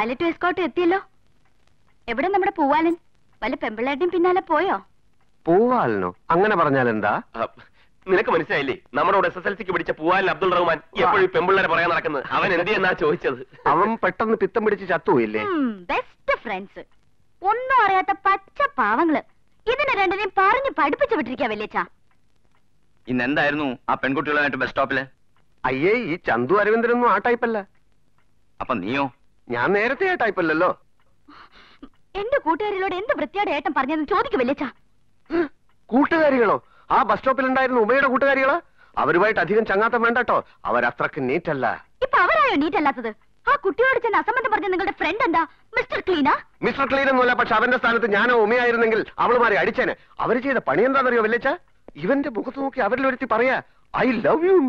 പൈലറ്റും എസ്കോട്ടും എത്തിയല്ലോ എവിടെ നമ്മുടെ പൂവാലൻ വല്ല പെമ്പിള്ളേട്ടിയും പിന്നാലെ പോയോ പൂവാലനോ അങ്ങനെ പറഞ്ഞാൽ എന്താ നിനക്ക് മനസ്സിലായില്ലേ നമ്മുടെ കൂടെ എസ് എസ് എൽ സിക്ക് പിടിച്ച പൂവാലിൻ അബ്ദുൾ റഹ്മാൻ എപ്പോഴും പെമ്പിള്ളേരെ പറയാൻ നടക്കുന്നത് അവൻ എന്ത് എന്നാ ചോദിച്ചത് അവൻ പെട്ടെന്ന് പിത്തം പിടിച്ച് ചത്തുപോയില്ലേ ബെസ്റ്റ് ഫ്രണ്ട്സ് ഒന്നും അറിയാത്ത പച്ച പാവങ്ങള് ഇതിനെ രണ്ടിനെയും പറഞ്ഞു പഠിപ്പിച്ചു വിട്ടിരിക്കാ വല്യച്ച ഇന്ന് എന്തായിരുന്നു ആ പെൺകുട്ടികളുമായിട്ട് ബസ് സ്റ്റോപ്പില് അയ്യേ ഈ ചന്തു അരവിന്ദനൊന്നും ആ ടൈപ്പല്ല അപ്പൊ നീയോ ഞാൻ നേരത്തെ ആ ടൈപ്പല്ലല്ലോ എന്റെ കൂട്ടുകാരിലോട് എന്ത് വൃത്തിയോടെ ഏട്ടൻ പറഞ്ഞതെന്ന് ചോദിക്കു വല്യച്ച കൂട്ടുകാരികളോ ആ ബസ് സ്റ്റോപ്പിലുണ്ടായിരുന്ന ഉമയുടെ കൂട്ടുകാരികളാ അവരുമായിട്ട് അധികം ചങ്ങാത്തം വേണ്ട കേട്ടോ അവരത്രക്ക് നീറ്റല്ല ഇപ്പൊ അവരായോ നീറ്റ് അല്ലാത്തത് ആ കുട്ടിയോട് ചെന്ന് അസംബന്ധം പറഞ്ഞ നിങ്ങളുടെ ഫ്രണ്ട് എന്താ മിസ്റ്റർ ക്ലീനാ മിസ്റ്റർ ക്ലീൻ ഒന്നുമല്ല പക്ഷെ അവന്റെ സ്ഥാനത്ത് ഞാനോ ഉമയായിരുന്നെങ്കിൽ അവളുമാരെ അടിച്ചേനെ അവര് ചെയ്ത പണി എന്താണെന്നറിയോ വല്ലേച്ച ഇവന്റെ മുഖത്ത് നോക്കി അവരിൽ ഒരുത്തി പറയാ ഐ ലവ് യു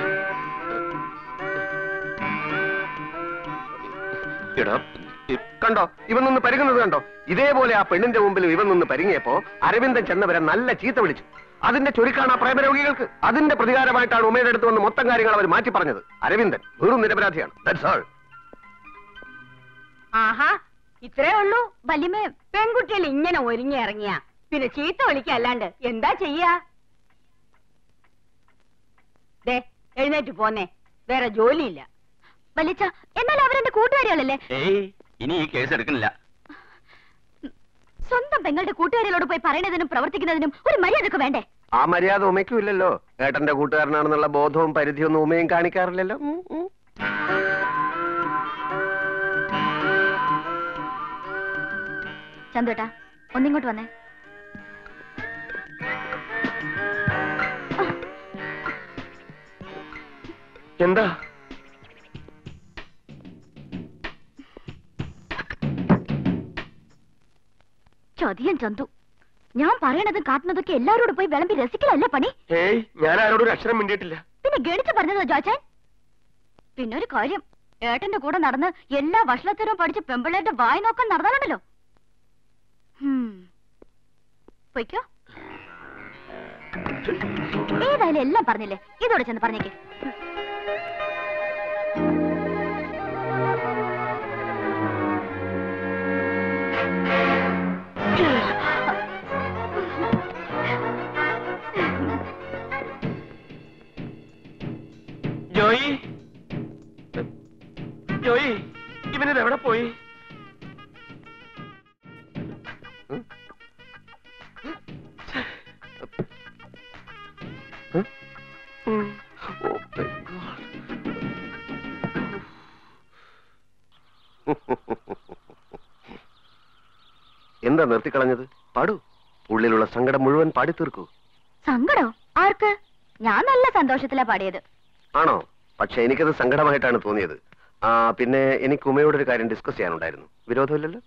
എടാ കണ്ടോ ഇവൻ നിന്ന് പരുങ്ങുന്നത് കണ്ടോ ഇതേപോലെ ആ പെണ്ണിന്റെ മുമ്പിൽ ഇവൻ നിന്ന് പരിങ്ങിയപ്പോ അരവിന്ദൻ ചെന്നവരെ നല്ല ചീത്ത വിളിച്ചു അതിന്റെ ചുരുക്കാണ് ആ പ്രേമരോഗികൾക്ക് അതിന്റെ പ്രതികാരമായിട്ടാണ് ഉമയുടെ അടുത്ത് വന്ന് മൊത്തം കാര്യങ്ങൾ അവർ മാറ്റി പറഞ്ഞത് അരവിന്ദൻ വെറും നിരപരാധിയാണ് ദാറ്റ്സ് ഓൾ ആഹാ ഇത്രേ ഉള്ളൂ വല്യമ്മേ പെൺകുട്ടികൾ ഇങ്ങനെ ഒരുങ്ങി ഇറങ്ങിയ പിന്നെ ചീത്ത വിളിക്കല്ലാണ്ട് എന്താ ചെയ്യാ ദേ എഴുന്നേറ്റ് പോന്നേ വേറെ ജോലിയില്ല വല്യച്ച എന്നാൽ അവരെന്റെ കൂട്ടുകാരികളല്ലേ ഏയ് ഇനി ഈ കേസ് എടുക്കുന്നില്ല സ്വന്തം പെങ്ങളുടെ കൂട്ടുകാരികളോട് പോയി പറയണതിനും പ്രവർത്തിക്കുന്നതിനും ഒരു മര്യാദക്ക് വേണ്ടേ ആ മര്യാദ ഉമയ്ക്കും ഇല്ലല്ലോ ഏട്ടന്റെ കൂട്ടുകാരനാണെന്നുള്ള ബോധവും പരിധിയൊന്നും ഉമയും കാണിക്കാറില്ലല്ലോ ഉം, ഉം. ചന്തുട്ടാ ഒന്നിങ്ങോട്ട് വന്നേ എന്താ ചതിയൻ ചന്തു ഞാൻ പറയണതും കാട്ടുന്നതൊക്കെ എല്ലാവരോടും പോയി വിളമ്പി രസിക്കലല്ല പണി ഏയ് ഞാൻ ആരോടും ഒരു അക്ഷരം മിണ്ടിയിട്ടില്ല പിന്നെ ഗണിച്ചു പറഞ്ഞതോ ജോച്ചാൻ പിന്നെ ഒരു കാര്യം ഏട്ടന്റെ കൂടെ നടന്ന് എല്ലാ വഷളത്തരവും പഠിച്ച് പെമ്പിളേന്റെ വായി നോക്കാൻ നടന്നാലുണ്ടല്ലോ ഹും. പൊയ്ക്കോ ഏതായാലും എല്ലാം പറഞ്ഞില്ലേ ഇതോടെ ചെന്ന് പറഞ്ഞേക്ക് ജോയി ജോയി ഇവനിത് എവിടെ പോയി ഉം. ഓ, thank God. എന്താ നിർത്തിക്കളഞ്ഞത് പാടൂ ഉള്ളിലുള്ള സങ്കടം മുഴുവൻ പാടി തീർക്കൂ സങ്കടോ ആർക്ക് ഞാൻ നല്ല സന്തോഷത്തിലാ പാടിയത് ആണോ പക്ഷെ എനിക്കത് സങ്കടമായിട്ടാണ് തോന്നിയത് ആ പിന്നെ എനിക്ക് ഉമയോട് ഒരു കാര്യം ഡിസ്കസ് ചെയ്യാനുണ്ടായിരുന്നു വിരോധമില്ലല്ലോ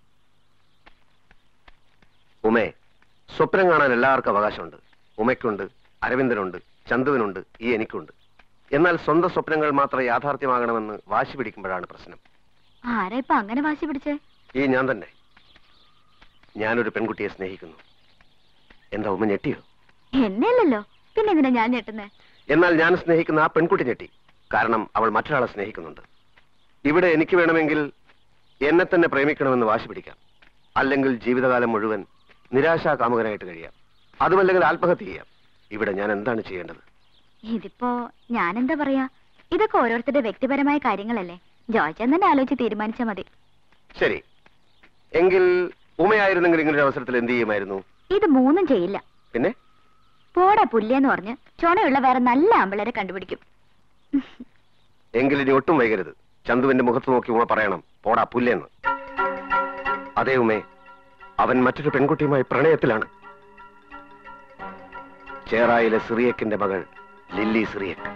ഉമേ സ്വപ്നം കാണാൻ എല്ലാവർക്കും അവകാശമുണ്ട് ഉമയ്ക്കുണ്ട് അരവിന്ദനുണ്ട് ചന്തുവിനുണ്ട് ഈ എനിക്കുണ്ട് എന്നാൽ സ്വന്തം സ്വപ്നങ്ങൾ മാത്രം യാഥാർത്ഥ്യമാകണമെന്ന് വാശി പിടിക്കുമ്പോഴാണ് പ്രശ്നം ആരാ ഇപ്പൊ അങ്ങനെ വാശി പിടിച്ചേ ഈ ഞാൻ തന്നെ ഞാനൊരു പെൺകുട്ടിയെ സ്നേഹിക്കുന്നു എന്താ ഉമ്മ ഞെട്ടിയോ എന്നെയല്ലല്ലോ പിന്നെ എന്തിനാ ഞാൻ ഞെട്ടുന്നേ എന്നാൽ ഞാൻ സ്നേഹിക്കുന്ന ആ പെൺകുട്ടി ഞെട്ടി കാരണം അവൾ മറ്റൊരാളെ സ്നേഹിക്കുന്നുണ്ട് ഇവിടെ എനിക്ക് വേണമെങ്കിൽ എന്നെ തന്നെ പ്രേമിക്കണമെന്ന് വാശി പിടിക്കാം അല്ലെങ്കിൽ ജീവിതകാലം മുഴുവൻ നിരാശാ കാമുകനായിട്ട് കഴിയാം അതുമല്ലെങ്കിൽ ആത്മഹത്യ ചെയ്യാം ഇവിടെ ഞാൻ എന്താണ് ചെയ്യേണ്ടത് ഇതിപ്പോ ഞാനെന്താ പറയാ ഇതൊക്കെ ഓരോരുത്തരുടെ വ്യക്തിപരമായ കാര്യങ്ങളല്ലേ ജോയ്ച്ചൻ തന്നെ ആലോചിച്ച് തീരുമാനിച്ചാ മതി ശരി എങ്കിൽ ഉമയായിരുന്നെങ്കിൽ ഇങ്ങനൊരു അവസരത്തിൽ എന്ത് ചെയ്യുമായിരുന്നു ഇത് മൂന്നും ചെയ്യില്ല പിന്നെ പോടാ പുല്ലെന്ന് പറഞ്ഞ് ചുണയുള്ള വേറെ നല്ല ആമ്പിളരെ കണ്ടുപിടിക്കും എങ്കിൽ ഇനി ഒട്ടും വൈകരുത് ചന്തുവിന്റെ മുഖത്ത് നോക്കി ഉമ പറയണം പോടാ പുല്ലെന്ന് അതേ ഉമേ അവൻ മറ്റൊരു പെൺകുട്ടിയുമായി പ്രണയത്തിലാണ് ചേറായിലെ സിറിയക്കിന്റെ മകൾ ലില്ലി സിറിയക്ക്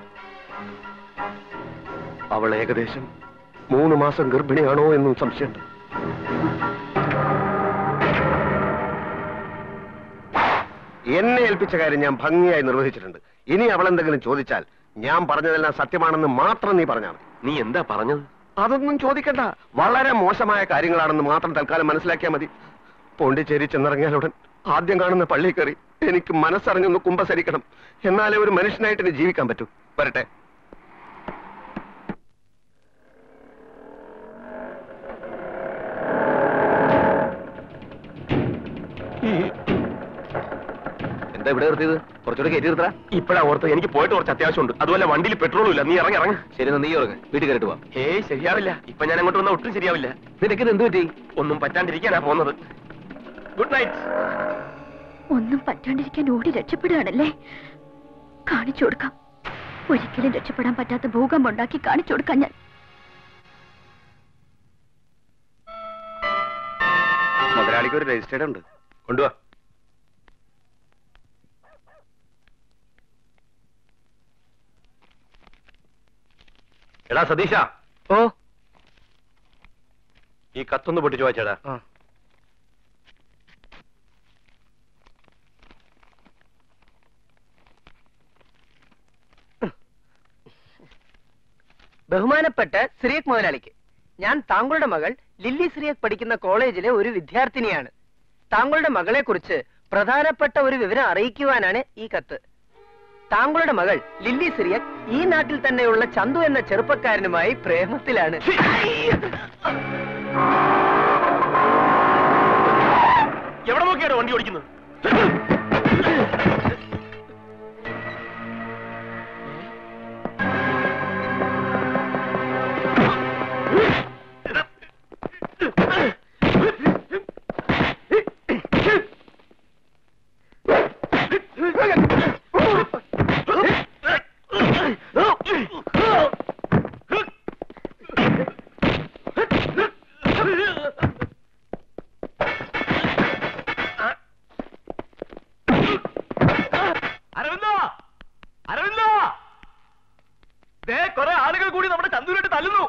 അവൾ ഏകദേശം മൂന്ന് മാസം ഗർഭിണിയാണോ എന്നും സംശയമുണ്ട് എന്നെ ഏൽപ്പിച്ച കാര്യം ഞാൻ ഭംഗിയായി നിർവഹിച്ചിട്ടുണ്ട് ഇനി അവൾ എന്തെങ്കിലും ചോദിച്ചാൽ ഞാൻ പറഞ്ഞതെല്ലാം സത്യമാണെന്ന് മാത്രം നീ പറഞ്ഞാൽ മതി നീ എന്താ പറഞ്ഞത് അതൊന്നും ചോദിക്കണ്ട വളരെ മോശമായ കാര്യങ്ങളാണെന്ന് മാത്രം തൽക്കാലം മനസ്സിലാക്കിയാൽ മതി പോണ്ടിച്ചേരി ചെന്നിറങ്ങിയാലുടൻ ആദ്യം കാണുന്ന പള്ളി കയറി എനിക്ക് മനസ്സറിഞ്ഞൊന്ന് കുമ്പസരിക്കണം എന്നാലേ ഒരു മനുഷ്യനായിട്ട് ഇനി ജീവിക്കാൻ പറ്റൂ വരട്ടെ ഇവിടെ നിർത്തിയത് കുറച്ചുകൂടെ കയറ്റി നിർത്താ ഇപ്പഴാ ഓർത്ത് എനിക്ക് പോയിട്ട് കുറച്ച് അത്യാവശ്യമുണ്ട് അതുപോലെ വണ്ടിയിൽ പെട്രോളും ഇല്ല നീ ഇറങ്ങി ഇറങ്ങ ശരി എന്നാ നീ ഉറങ്ങ് വീട്ടിൽ കയറിട്ട് പോവാം ഏയ് ശരിയാവില്ല ഇപ്പൊ ഞാൻ അങ്ങോട്ട് വന്നാൽ ഒട്ടും ശരിയാവില്ല നിനക്കിത് എന്ത് പറ്റി ഒന്നും പറ്റാണ്ടിരിക്കാനാ പോകുന്നത് ഗുഡ് നൈറ്റ് ഒന്നും പറ്റാണ്ടിരിക്കാൻ ഓടി രക്ഷപ്പെടുകയാണല്ലേ കാണിച്ചു കൊടുക്കാം ഒരിക്കലും രക്ഷപ്പെടാൻ പറ്റാത്ത ഭൂകമ്പം ഉണ്ടാക്കി കാണിച്ചു കൊടുക്കാം ഞാൻ മുതലാളിക്ക് ഒരു രജിസ്റ്റേഡ് ഉണ്ട് കൊണ്ടുവാ എടാ സതീശ ഓ ഈ കത്തൊന്ന് പൊട്ടിച്ചു വായിച്ചേടാ ആ. ബഹുമാനപ്പെട്ട സിറിയക് മുതലാളിക്ക് ഞാൻ താങ്കളുടെ മകൾ ലില്ലി സിറിയക് പഠിക്കുന്ന കോളേജിലെ ഒരു വിദ്യാർത്ഥിനിയാണ് താങ്കളുടെ മകളെക്കുറിച്ച് പ്രധാനപ്പെട്ട ഒരു വിവരം അറിയിക്കുവാനാണ് ഈ കത്ത് താങ്കളുടെ മകൾ ലില്ലി സിറിയക് ഈ നാട്ടിൽ തന്നെയുള്ള ചന്തു എന്ന ചെറുപ്പക്കാരനുമായി പ്രേമത്തിലാണ് എവിടെ നോക്കിയാണോ വണ്ടി ഓടിക്കുന്നത് അരവിന്ദോ അരവിന്ദോ ദേ കുറെ ആളുകൾ കൂടി നമ്മുടെ ചന്ദൂരായിട്ട് തല്ലുന്നു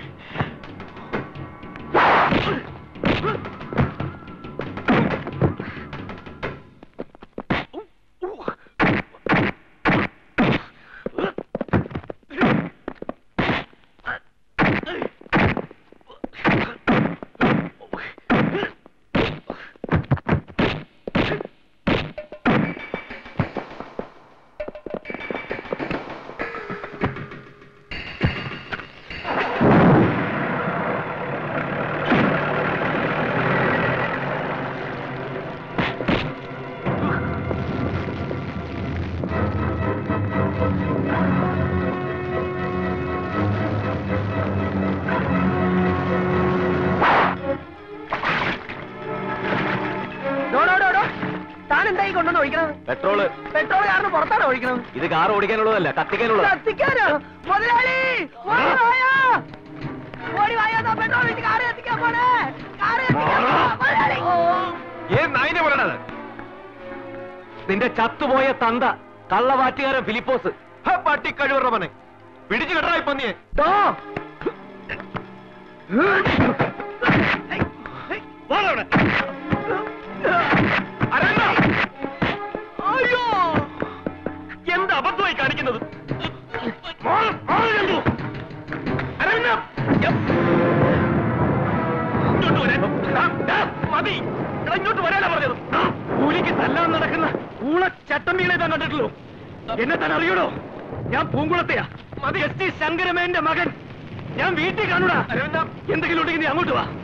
ഡോ, ഡോ, ഡോ, ഡോ. താൻ എന്തായി കൊണ്ടുവന്ന് ഒഴിക്കണത് പെട്രോള് പെട്രോൾ കാരണം പുറത്താണ് ഒഴിക്കണത് ഇത് കാർ ഓടിക്കാനുള്ളതല്ല കത്തിക്കാനുള്ളത് കത്തിക്കാനോ മുതലാളി ഓടി വായോ ഓടി വായോ ദാ പെട്രോൾ ഒഴിച്ച് കാറ് കത്തിക്കാൻ പോണേ കാറ് കത്തിക്കാൻ പോണേ. മുതലാളി ഏ നായിനെ പറയണത് നിന്റെ ചത്തുപോയ തന്ത കള്ളവാറ്റുകാരൻ ഫിലിപ്പോസ് ഹ, പട്ടി കഴിവറവനെ പിടിച്ചു കെട്ടാ ഇപ്പൊ നീ ഡോ. അയ്യോ എന്താ അബദ്ധമായി കാണിക്കുന്നത് മാറ്, മാറ് ചന്തു. അരവിന്ദ, യ- ഇങ്ങോട്ട് വരാൻ. ദാ, ദാ, മതി എടാ, ഇങ്ങോട്ട് വരാനാ പറഞ്ഞത് കൂലിക്ക് തല്ലാൻ നടക്കുന്ന ഊള ചട്ടമ്പികളെ താൻ കണ്ടിട്ടുള്ളൂ എന്നെ താൻ അറിയണോ ഞാൻ പൂങ്കുളത്തെയാ മതി എസ് ടി ശങ്കരമേന്റെ മകൻ ഞാൻ വീട്ടിൽ കാണൂടാ എന്തെങ്കിലും ഉണ്ടെങ്കിൽ നീ അങ്ങോട്ട് വാ